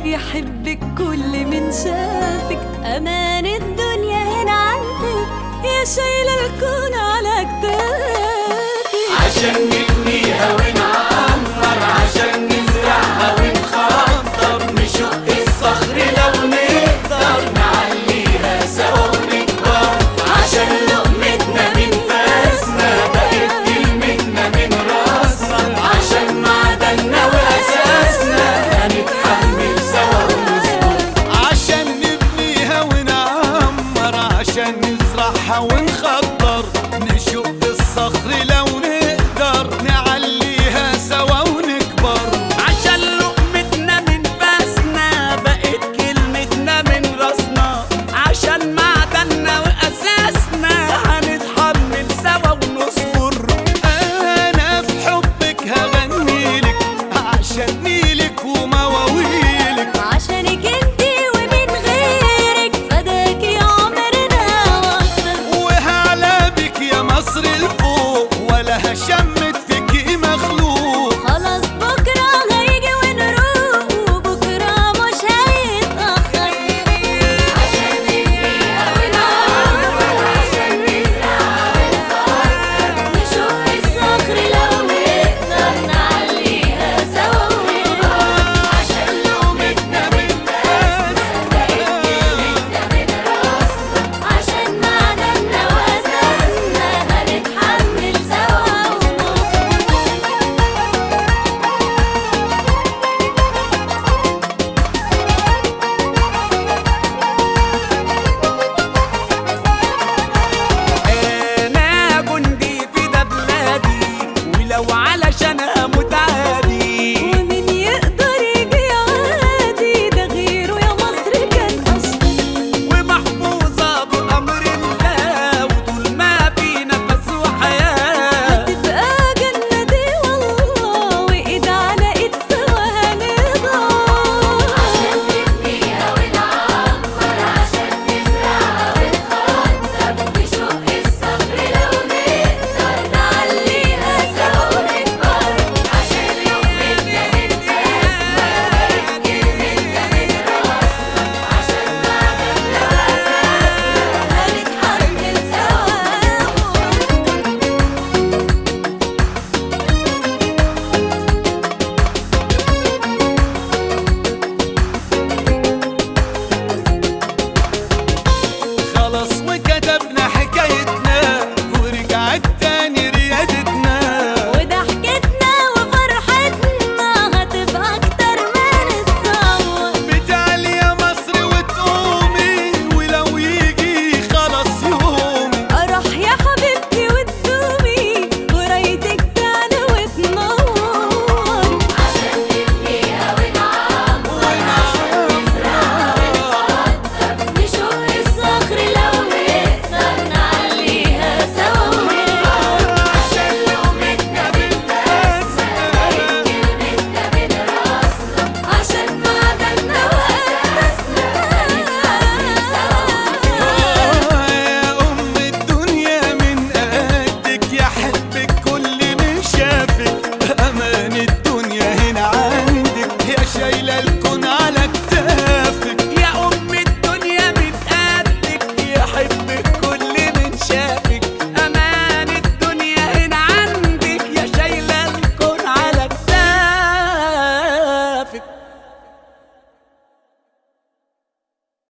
يحبك كل من شافك أمان الدنيا هنا عندك يا شايلة الكون على كتافك عشان نبنيها ونعمر عشان نزرعها ونخطر نشق الصخر لو نقدر نعليها سوا ونكبر عشان لقمتنا من فاسنا بقت كلمتنا من راسنا عشان معدننا واساسنا هنتحمل سوا ونصبر عشان نبنيها ونعمر عشان نزرعها ونخضر نشق الصخر لو نقدر نعليها سوا ونكبر عشان لقمتنا من فاسنا بقت كلمتنا من راسنا عشان معدننا واساسنا هنتحمل سوا ونصبر انا في حبك هغنيلك عشان نيلك ومواويلك عشانك انتي ومن غيرك فداكي عمرنا واكتر وهعلى بك يا مصر الفوق ولا هشمت فيكي مخلوق خلاص بكرة هيجي ونروح وبكرة مش هيتأخر عشان نبنيها ونعمر عشان نزرعها ونخطر نشق الصخر لو نقدر نعليها سوا ونكبر عشان لقمتنا من فاسنا بقت كلمتنا من راسنا عشان معدننا وأساسنا هنتحمل سوا ونصبر انا جندي في ده بلادي ولو علشان اموت عادي ومين يقدر يجي عادي ده غيره يا مصر كان أصلي ومحفوظة بأمر الله وطول ما في نفس وحياة تبقى جنة دي والله وإيد على إيد سوا هنضل عشان نبنيها ونعمر عشان نزرعها ونخطر نشق الصخر لو نقدر نعليها سوا ونكبر عشان لقمتنا من فاسنا بقت كلمتنا من راسنا عشان معدننا وأساسنا هنتحمل سوا خلاص وكتبنا حكايتنا ورجعت تاني ريادتنا وضحكتنا وفرحتنا هتبقى أكتر من الصور بتعلي يا مصر وتقومي ولو يجي خلاص يومي أروح يا حبيبتي وتدومي ورايتك تعلى وتنور عشان نبنيها ونعمر عشان نزرعها ونخطر نشق الصخر لو نقدر نعليها سوا ونكبر عشان لقمتنا من فاسنا بقت كلمتنا من راسنا عشان معدننا وأساسنا هنتحمل سوا يا أم الدنيا من قدك يحبك كل من شافك أمان الدنيا هنا عندك يا شايلة الكون على كتافك